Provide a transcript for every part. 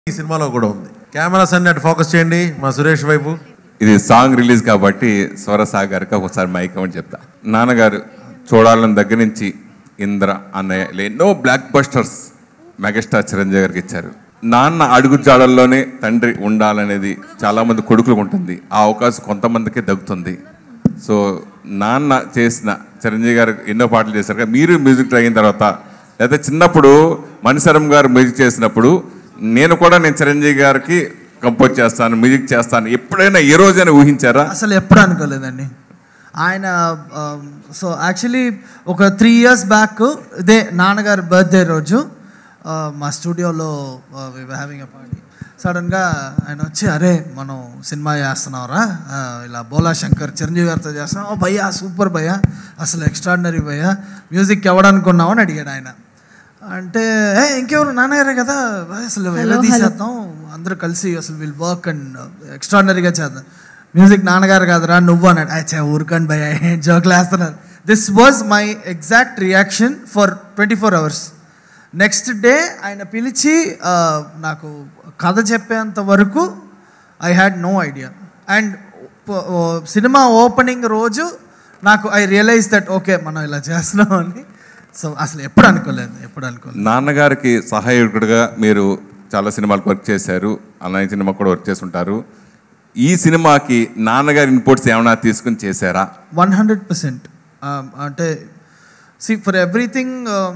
ఈ సినిమాలో కూడా ఉంది కెమెరాస్ అన్ని అటు ఫోకస్ చేయండి మా సురేష్ వైపు ఇది సాంగ్ రిలీజ్ కాబట్టి స్వరసాగర్కి ఒకసారి మైక్ అని చెప్తా నాన్నగారు చూడాలని దగ్గర నుంచి ఇంద్ర అన్నయ్య ఎన్నో బ్లాక్ బస్టర్స్ మెగాస్టార్ చిరంజీవి గారికి ఇచ్చారు నాన్న అడుగు జాడల్లోనే తండ్రి ఉండాలనేది చాలామంది కొడుకులకు ఉంటుంది ఆ అవకాశం కొంతమందికి దక్కుతుంది సో నాన్న చేసిన చిరంజీవి గారు ఎన్నో పాటలు చేశారు కదా మీరు మ్యూజిక్ అయిన తర్వాత లేదా చిన్నప్పుడు మణిశరం గారు మ్యూజిక్ చేసినప్పుడు నేను కూడా నేను చిరంజీవి గారికి కంపోజ్ చేస్తాను మ్యూజిక్ చేస్తాను ఎప్పుడైనా ఏ రోజైనా ఊహించారా అసలు ఎప్పుడు అనుకోలేదండి ఆయన సో యాక్చువల్లీ ఒక త్రీ ఇయర్స్ బ్యాక్ ఇదే నాన్నగారి బర్త్డే రోజు ఆ, మా స్టూడియోలో హ్యావింగ్ ఎ పార్టీ సడన్గా ఆయన వచ్చి అరే మనం సినిమా చేస్తున్నావురా ఆ, ఇలా బోలా శంకర్ చిరంజీవి గారితో చేస్తున్నాం ఓ భయ్యా సూపర్ భయ్యా అసలు ఎక్స్ట్రాడినరీ భయ్యా మ్యూజిక్ ఎవడనుకున్నావు అని అడిగాడు ఆయన అంటే ఏ ఇంకెవరు నాన్నగారే కదా అసలు ఎలా తీసేద్దాం అందరూ కలిసి అసలు విల్ వర్క్ అండ్ ఎక్స్ట్రాడినరీగా చేద్దాం మ్యూజిక్ నాన్నగారు కాదురా నువ్వు అన్నాడు అచ్చా ఊరుకోండి భయ జోకులు వేస్తున్నారు this was my exact reaction for twenty four hours next day ఆయన పిలిచి ఆ, నాకు కథ చెప్పేంత వరకు I had no idea and cinema opening రోజు నాకు ఐ రియలైజ్ దట్ ఓకే మనం ఇలా చేస్తున్నాం అని సో అసలు ఎప్పుడు అనుకోలేదు ఎప్పుడు అనుకోలేదు నాన్నగారికి సహాయకుడిగా మీరు చాలా సినిమాలకు వర్క్ చేశారు అన్నయ్య సినిమా కూడా వర్క్ చేస్తుంటారు ఈ సినిమాకి నాన్నగారి ఇన్పుట్స్ ఏమైనా తీసుకుని చేశారా వన్ హండ్రెడ్ పర్సెంట్ అంటే సి ఫర్ ఎవ్రీథింగ్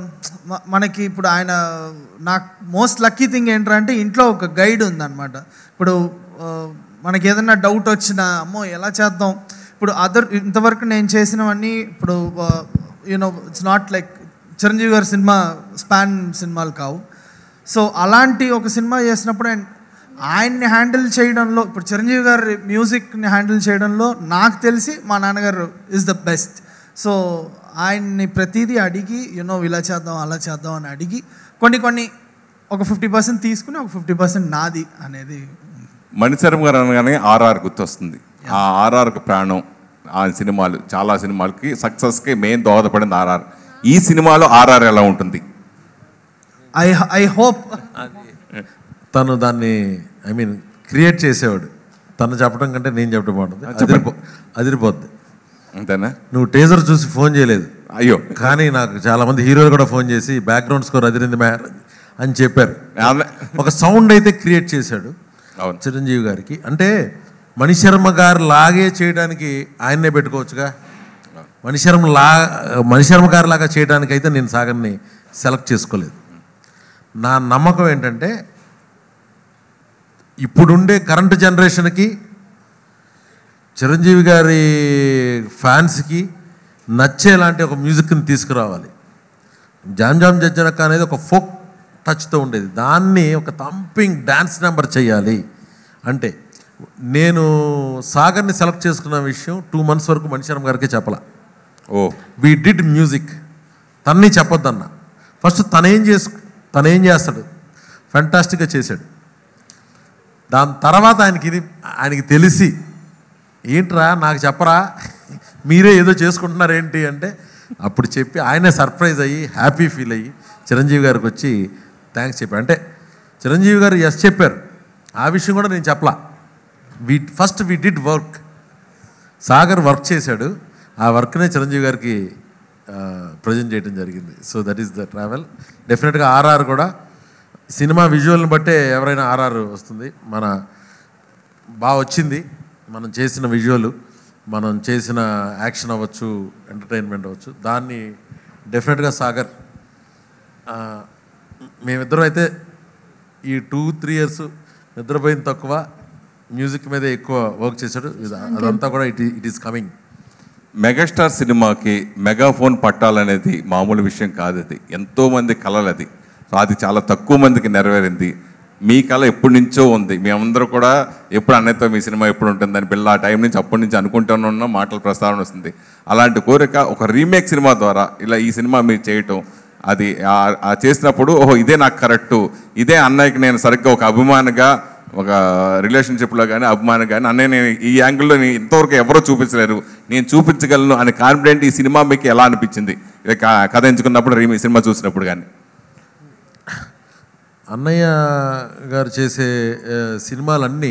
మనకి ఇప్పుడు ఆయన నాకు మోస్ట్ లక్కీ థింగ్ ఏంటంటే ఇంట్లో ఒక గైడ్ ఉందన్నమాట ఇప్పుడు uh, మనకి ఏదైనా డౌట్ వచ్చినా అమ్మో ఎలా చేద్దాం ఇప్పుడు అదర్ ఇంతవరకు నేను చేసినవన్నీ ఇప్పుడు you know it's not like Chiranjeevi గారి సినిమా స్పాన్ సినిమాలు కావు సో అలాంటి ఒక సినిమా చేసినప్పుడు అండ్ ఆయన్ని హ్యాండిల్ చేయడంలో ఇప్పుడు చిరంజీవి గారి మ్యూజిక్ని హ్యాండిల్ చేయడంలో నాకు తెలిసి మా నాన్నగారు ఇస్ ద బెస్ట్ సో ఆయన్ని ప్రతిదీ అడిగి యూనో ఇలా చేద్దాం అలా చేద్దాం అని అడిగి కొన్ని కొన్ని ఒక ఫిఫ్టీ పర్సెంట్ తీసుకుని ఒక ఫిఫ్టీ పర్సెంట్ నాది అనేది మణిశరం గారు అనగానే ఆర్ఆర్ గుర్తొస్తుంది ఆ ఆర్ఆర్కి ప్రాణం ఆ సినిమాలు చాలా సినిమాలకి సక్సెస్కి మెయిన్ దోహదపడింది ఆర్ఆర్ ఈ సినిమాలో ఆర్ఆర్ ఎలా ఉంటుంది ఐ ఐ హోప్ తను దాన్ని ఐ మీన్ క్రియేట్ చేసేవాడు తను చెప్పడం కంటే నేను చెప్పడం బాగుంటుంది అదిరిపో అదిరిపోద్ది అంతేనా నువ్వు టేజర్ చూసి ఫోన్ చేయలేదు అయ్యో కానీ నాకు చాలా మంది హీరోలు కూడా ఫోన్ చేసి బ్యాక్గ్రౌండ్ స్కోర్ అదిరింది మ్యార్ అని చెప్పారు ఆమె- ఒక సౌండ్ అయితే క్రియేట్ చేశాడు అవును చిరంజీవి గారికి అంటే మణిశర్మ గారు లాగే చేయడానికి ఆయన్నే పెట్టుకోవచ్చుగా మణిశర్మ లా మణిశర్మ గారి లాగా చేయడానికి అయితే నేను సాగర్ని సెలెక్ట్ చేసుకోలేదు నా నమ్మకం ఏంటంటే ఇప్పుడుండే కరెంట్ జనరేషన్కి చిరంజీవి గారి ఫ్యాన్స్కి నచ్చేలాంటి ఒక మ్యూజిక్ని తీసుకురావాలి జామ్ జామ్ జజ్జనక్క అనేది ఒక ఫోక్ టచ్తో ఉండేది దాన్ని ఒక థంపింగ్ డ్యాన్స్ నెంబర్ చేయాలి అంటే నేను సాగర్ని సెలెక్ట్ చేసుకున్న విషయం టూ మంత్స్ వరకు మణిశర్మ గారికి చెప్పలా ఓ వీ డిడ్ మ్యూజిక్ తన్ని చెప్పొద్దన్న ఫస్ట్ తనేం చేసు తనేం చేస్తాడు ఫెంటాస్టిక్గా చేశాడు దాని తర్వాత ఆయనకి ఇది ఆయనకి తెలిసి ఏంట్రా నాకు చెప్పరా మీరే ఏదో చేసుకుంటున్నారు ఏంటి అంటే అప్పుడు చెప్పి ఆయనే సర్ప్రైజ్ అయ్యి హ్యాపీ ఫీల్ అయ్యి చిరంజీవి గారికి వచ్చి థ్యాంక్స్ చెప్పాడు అంటే చిరంజీవి గారు ఎస్ చెప్పారు ఆ విషయం కూడా నేను చెప్పలా we first we did work Sagar work చేశాడు ఆ వర్క్నే చిరంజీవి గారికి ప్రజెంట్ చేయడం జరిగింది so that is the travel డెఫినెట్గా ఆర్ఆర్ కూడా సినిమా విజువల్ని బట్టే ఎవరైనా ఆర్ఆర్ వస్తుంది మన బాగా వచ్చింది మనం చేసిన విజువల్ మనం చేసిన యాక్షన్ అవ్వచ్చు ఎంటర్టైన్మెంట్ అవ్వచ్చు దాన్ని డెఫినెట్గా సాగర్ ఆ, మేమిద్దరం అయితే ఈ టూ త్రీ ఇయర్స్ నిద్రపోయిన తక్కువ మ్యూజిక్ మీదే ఎక్కువ వర్క్ చేశాడు ఇది- అదంతా కూడా it it is coming megastar సినిమాకి మెగాఫోన్ పట్టాలనేది మామూలు విషయం కాదు అది ఎంతో మంది కలలు అది సో అది చాలా తక్కువ మందికి నెరవేరింది మీ కళ ఎప్పటి నుంచో ఉంది మేమందరూ కూడా ఎప్పుడు అన్నయ్యతో మీ సినిమా ఎప్పుడు ఉంటుందని పిల్ల ఆ టైం నుంచి అప్పటి నుంచి అనుకుంటూనే ఉన్నాం మాటల ప్రస్తావన వస్తుంది అలాంటి కోరిక ఒక రీమేక్ సినిమా ద్వారా ఇలా ఈ సినిమా మీరు చేయటం అది ఆ- ఆ చేసినప్పుడు ఓహో ఇదే నాకు కరెక్టు ఇదే అన్నయ్యకి నేను సరిగ్గా ఒక అభిమానిగా ఒక రిలేషన్షిప్లో కానీ అభిమానం కానీ అన్నయ్య నేను ఈ యాంగిల్లో నేను ఇంతవరకు ఎవరో చూపించలేరు నేను చూపించగలను అని కాన్ఫిడెంట్ ఈ సినిమా మీకు ఎలా అనిపించింది ఇది క- కథ ఎంచుకున్నప్పుడు రీ- ఈ సినిమా చూసినప్పుడు కానీ అన్నయ్య గారు చేసే ఆ, సినిమాలన్నీ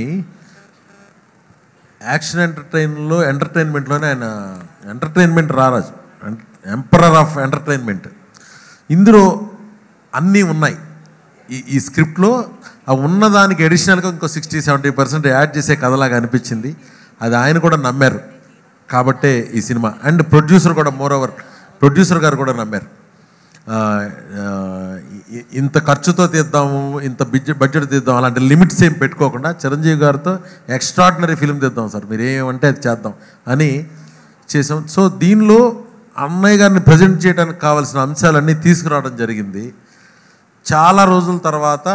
యాక్షన్ ఎంటర్టైన్లో ఎంటర్టైన్మెంట్లోనే ఆయన ఎంటర్టైన్మెంట్ రారాజు ఎంపరర్ ఆఫ్ ఎంటర్టైన్మెంట్ ఇందులో అన్నీ ఉన్నాయి ఈ ఈ స్క్రిప్ట్లో ఆ ఉన్నదానికి అడిషనల్గా ఇంకో సిక్స్టీ సెవెంటీ పర్సెంట్ యాడ్ చేసే కథలాగా అనిపించింది అది ఆయన కూడా నమ్మారు కాబట్టే ఈ సినిమా అండ్ ప్రొడ్యూసర్ కూడా మోర్ ఓవర్ ప్రొడ్యూసర్ గారు కూడా నమ్మారు ఆ, ఆ, ఇ- ఇంత ఖర్చుతో తీద్దాము ఇంత బడ్జెట్ బడ్జెట్ తీద్దాం అలాంటి లిమిట్స్ ఏం పెట్టుకోకుండా చిరంజీవి గారితో ఎక్స్ట్రాడినరీ ఫిల్మ్ తీద్దాం సార్ మీరు ఏమంటే అది చేద్దాం అని చేసాం సో దీనిలో అన్నయ్య గారిని ప్రజెంట్ చేయడానికి కావాల్సిన అంశాలన్నీ తీసుకురావడం జరిగింది చాలా రోజుల తర్వాత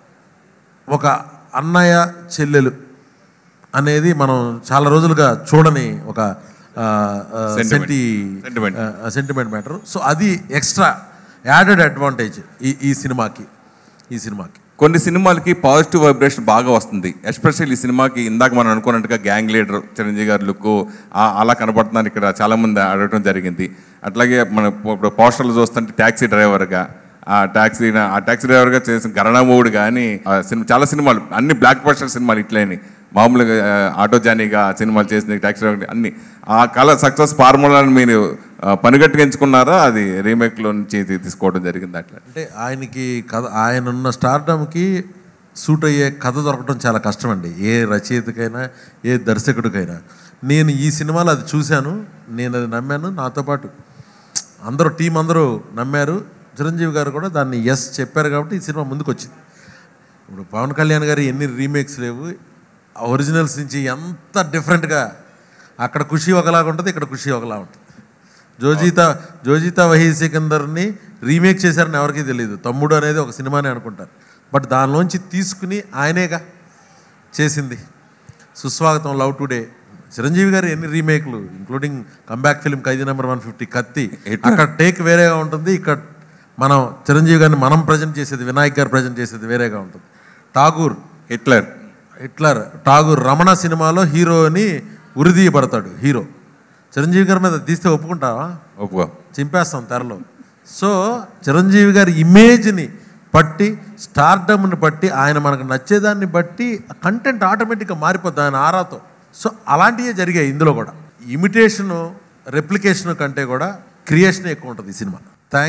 ఒక అన్నయ్య చెల్లెలు అనేది మనం చాలా రోజులుగా చూడని ఒక Sentiment. సెంటి Sentiment. సెంటిమెంట్ మ్యాటర్ సో అది ఎక్స్ట్రా యాడెడ్ అడ్వాంటేజ్ ఈ ఈ సినిమాకి ఈ సినిమాకి కొన్ని సినిమాలకి పాజిటివ్ వైబ్రేషన్ బాగా వస్తుంది ఎస్పెషల్ ఈ సినిమాకి ఇందాక మనం అనుకున్నట్టుగా గ్యాంగ్ లీడర్ చిరంజీవి గారి లుక్ అలా కనబడుతున్నారు ఇక్కడ చాలా మంది అడగటం జరిగింది అట్లాగే మన ఇప్పుడు పోస్టర్లు చూస్తుంటే ట్యాక్సీ డ్రైవర్గా ఆ ట్యాక్సీ ఆ ట్యాక్సీ డ్రైవర్గా చేసిన గరణమూడు కానీ ఆ సినిమా చాలా సినిమాలు అన్ని బ్లాక్ బస్టర్ సినిమాలు ఇట్లేని మామూలుగా ఆ, ఆటో జానీగా సినిమాలు చేసిన ట్యాక్సీ డ్రైవర్ అన్ని ఆ కళ సక్సెస్ ఫార్ములాని మీరు ఆ, పనిగట్టుగా ఎంచుకున్నారా అది రీమేక్లో నుంచి తీ- తీసుకోవడం జరిగింది అట్లా అంటే ఆయనకి కథ ఆయన ఉన్న స్టార్డమ్కి సూట్ అయ్యే కథ దొరకడం చాలా కష్టం అండి ఏ రచయితకైనా ఏ దర్శకుడికైనా నేను ఈ సినిమాలో అది చూశాను నేను అది నమ్మాను నాతో పాటు అందరూ టీం అందరూ నమ్మారు చిరంజీవి గారు కూడా దాన్ని ఎస్ చెప్పారు కాబట్టి ఈ సినిమా ముందుకు వచ్చింది ఇప్పుడు పవన్ కళ్యాణ్ గారు ఎన్ని రీమేక్స్ లేవు ఆ ఒరిజినల్స్ నుంచి ఎంత డిఫరెంట్గా అక్కడ ఖుషి ఒకలాగా ఉంటుంది ఇక్కడ ఖుషి ఒకలా ఉంటుంది జోజీత జోజీత వహీ సికందర్ని రీమేక్ చేశారని ఎవరికీ తెలియదు తమ్ముడు అనేది ఒక సినిమానే అనుకుంటారు బట్ దానిలోంచి తీసుకుని ఆయనేగా చేసింది సుస్వాగతం లవ్ టుడే చిరంజీవి గారు ఎన్ని రీమేక్లు including comeback film Khaidi number one fifty Kaththi అక్కడ టేక్ వేరేగా ఉంటుంది ఇక్కడ మనం చిరంజీవి గారిని మనం ప్రజెంట్ చేసేది వినాయక్ గారు ప్రజెంట్ చేసేది వేరేగా ఉంటుంది ఠాగూర్ హిట్లర్ హిట్లర్ ఠాగూర్ రమణ సినిమాలో హీరోని ఉరిదీయబడతాడు హీరో చిరంజీవి గారి మీద తీస్తే ఒప్పుకుంటావా ఒప్పుకో చింపేస్తాం తెరలో సో చిరంజీవి గారి ఇమేజ్ని బట్టి స్టార్డమ్ని బట్టి ఆయన మనకు నచ్చేదాన్ని బట్టి కంటెంట్ ఆటోమేటిక్గా మారిపోద్ది ఆయన ఆరాతో సో అలాంటివే జరిగాయి ఇందులో కూడా ఇమిటేషను రెప్లికేషన్ కంటే కూడా క్రియేషన్ ఎక్కువ ఉంటుంది ఈ సినిమా థ్యాంక్